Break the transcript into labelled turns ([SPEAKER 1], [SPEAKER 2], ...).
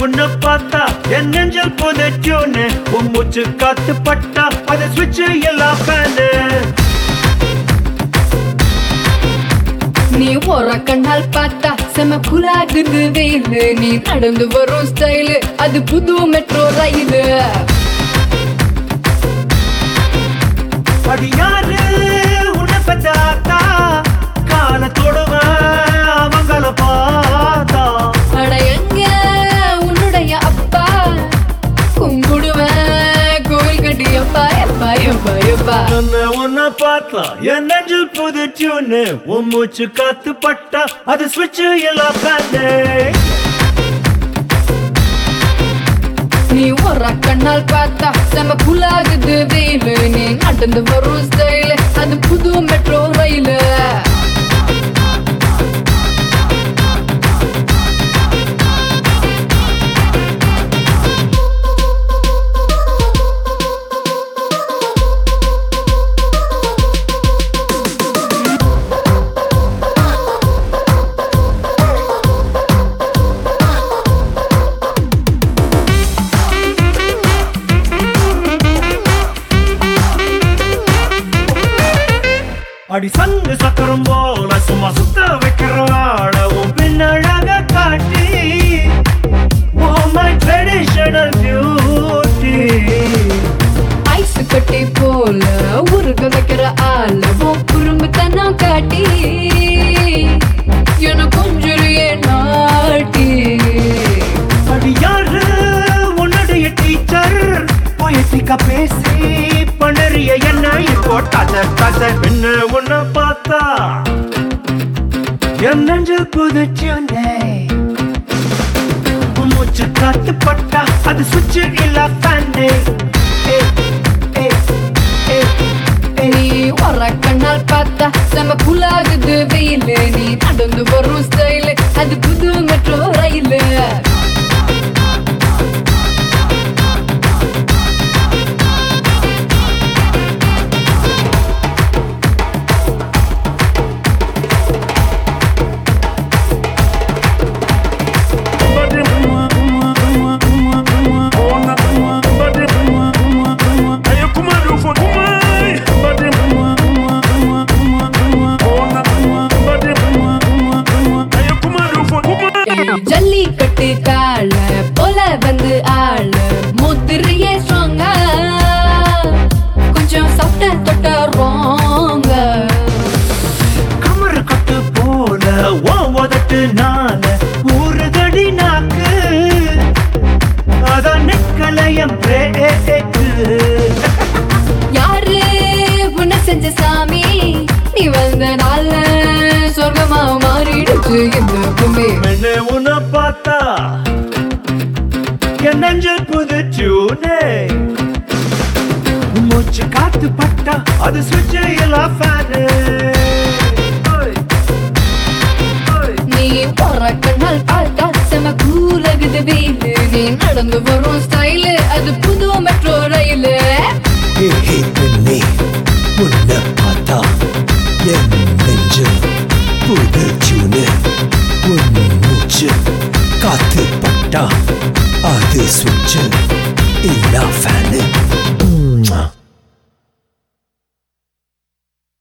[SPEAKER 1] உன்னை பார்த்தா என் நெஞ்சல் புதைச்சோன்னு உன் மூச்சு காத்து பட்டா அதை சுவிட்ச் எல்லாம் ஃபேனு
[SPEAKER 2] நீ ஒரு கண்ணால் பார்த்தா செம குலாகுது வெயிலு நீ நடந்து வரும் ஸ்டைலு அது புது மெட்ரோ ரயிலு
[SPEAKER 1] அடி யாரு உன்னை பெத்தாத்தா காலத்தோடுவ அவங்கள பார்த்தா
[SPEAKER 2] அட எங்க உன்னுடைய அப்பா கும்பிடுவேன் கோவில் கட்டி எப்பா எப்பா எப்பா எப்பா
[SPEAKER 1] உன்னை உன்னை பார்த்தா என் நெஞ்சில் புதைச்சோன்னு உன் மூச்சு காத்து பட்டா அது சுவிட்ச் எல்லாம் ஃபேனு
[SPEAKER 2] நீ ஒரு கண்ணால் பார்த்தா செம குலாகுது வெயிலு நீ நடந்து வரும் ஸ்டைலு அது புது மெட்ரோ ரயிலு
[SPEAKER 1] அடி சங்கு சக்கரம் போல சும்மா சுத்த வைக்கிறவாட உன் பின்னழக காட்டி oh my traditional beauty
[SPEAKER 2] ice கட்டி போல உருக வைக்கிற ஆள உன் குறும்புத்தனம் காட்டி என கொஞ்சுறியே நாட்டி
[SPEAKER 1] அடி யாரு உன்னுடைய டீச்சர் பொயட்டிக்கா பேசி பண்ணறிய என்ன இப்போ தத தத என்ன உன்னை பார்த்தா என் நெஞ்சில் புதுச்சுண்டே மூச்சு காத்து பட்டா அது சுவிட்ச் இல்ல ஃபேனே
[SPEAKER 2] நீ ஒரு கண்ணால் பார்த்தா செம குலாகுது வெயிலு நீ நடந்து வரும் ஸ்டைலு அது புது மெட்ரோ ரயிலு ஜல்லிக்கட்டு கால போல வந்து ஆள முதிரையே ஸ்ட்ராங்கா கொஞ்சம் சாப்பிட்ட தொட்ட ரோங்க
[SPEAKER 1] கமர் கட்டு போல ஓ உதட்டு நால ஒரு தடி நாக்கு அதான் நிக்கலையம் பிரேக்கு
[SPEAKER 2] யாரு உன்னை செஞ்ச சாமி நீ வந்த நாள்ல சொர்க்கமா மாறிடுச்சு இந்த பூமி
[SPEAKER 1] மென்ன உன்னை பார்த்தா என் நெஞ்சல் புதுச்சூனே மூச்சு காத்து பட்டா அது சுவிட்ச் எல்லாம் ஃபேனு
[SPEAKER 2] நீ போற கண்ணால் பார்த்தா செம கூலகுது வெயிலு நீ நடந்து வரும் ஸ்டைலு அது புது மெட்ரோ ரயிலு
[SPEAKER 3] பெண்ணே உன்னை பார்த்தா என் நெஞ்சு புது ஜூனு உன் மூச்சு காத்து பட்டா அது சுவிட்சு இல்லா ஃபேன்